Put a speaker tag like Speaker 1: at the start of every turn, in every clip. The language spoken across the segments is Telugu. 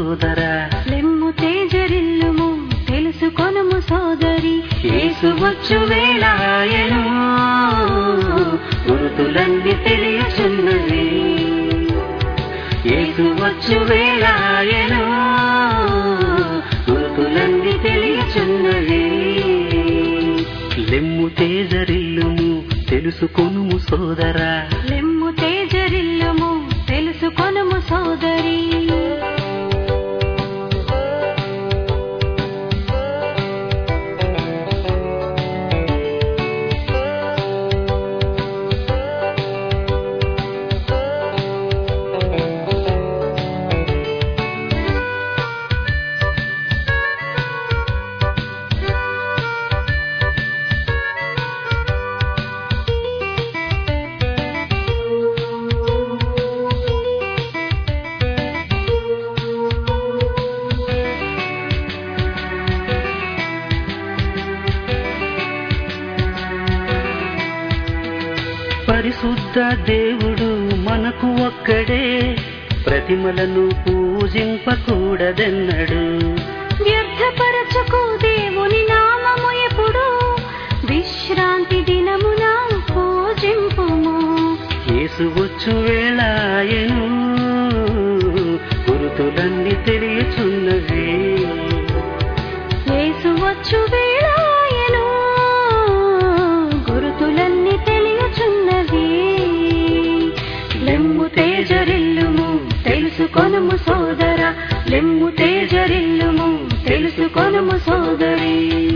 Speaker 1: సోదరా
Speaker 2: లెమ్ము తేజరిల్లుము తెలుసుకొనుము సోదరి
Speaker 1: యేసు వచ్చు వేళాయను గురుతులన్నీ తెలియచున్నవి యేసు వచ్చు వేళాయను గురుతులన్నీ తెలియచున్నవి లెమ్ము తేజరిల్లుము తెలుసుకొనుము సోదరా
Speaker 2: లెమ్ము తేజరిల్లుము తెలుసుకొనుము సోదరి
Speaker 1: పరిశుద్ధ దేవుడు మనకు ఒక్కడే ప్రతిమలను పూజింపకూడదన్నడు
Speaker 2: వ్యర్థపరచకు దేవుని నామము ఎప్పుడు విశ్రాంతి దినమున పూజింపుము
Speaker 1: యేసు వచ్చు వేళాయను గురుతులన్నీ తెలియచున్నవి
Speaker 2: యేసు వచ్చు వేళాయను గురుతులన్నీ తెలియచున్నవి లెమ్ము తేజరిల్లుము తెలుసుకొనుము సోదర లెమ్ము తేజరిల్లుము తెలుసుకొనుము సోదరి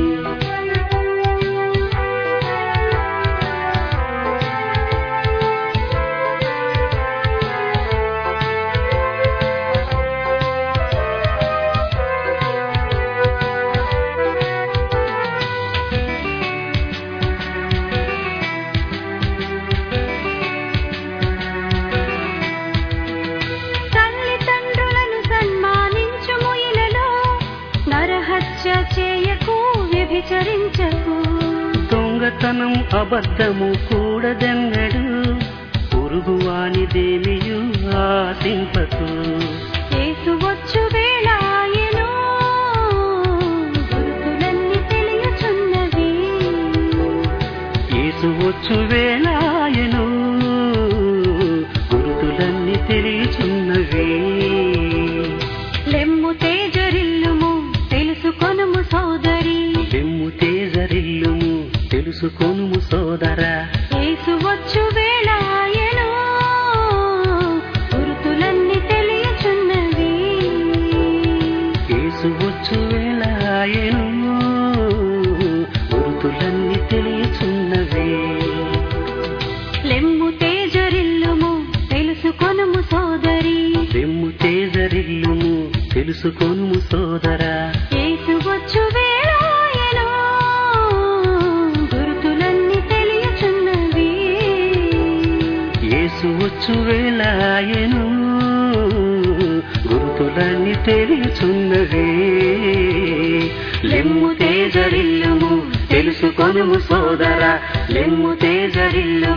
Speaker 2: తల్లిదండ్రులను సన్మానించుము ఇలలో నరహత్య చేయకు వ్యభిచరించకు
Speaker 1: దొంగతనం అబద్ధము కూడదన్నడు పొరుగువానిదేమియు ఆశింపకు
Speaker 2: యేసు వచ్చు వేళాయెను గురుతులన్నీ తెలియచున్నవి
Speaker 1: యేసు వచ్చు వేళాయను గురుతులన్నీ తెలియచున్నవి
Speaker 2: లెమ్ము తేజరిల్లుము తెలుసుకొనుము సోదరి
Speaker 1: వెమ్ము తేజరిల్లుము తెలుసుకొనుము సోదరా
Speaker 2: యేసు వచ్చు వేళాయెను గురుతులన్నీ తెలియచున్నవి
Speaker 1: యేసు వచ్చు వేళాయను గురుతులన్నీ తెలియచున్నవి
Speaker 2: లెమ్ము తేజరిల్లుము తెలుసుకొనుము సోదరి
Speaker 1: వెమ్ము తేజరిల్లుము తెలుసుకొనుము సోదరా
Speaker 2: యేసు వచ్చు వేళాయెను గురుతులన్నీ తెలియచున్నవి
Speaker 1: యేసు వచ్చు వేళాయను గురుతులన్నీ తెలియచున్నవి లెమ్ము తేజరిల్లుము తెలుసుకొనుము సోదరా లెమ్ము తేజరిల్లుము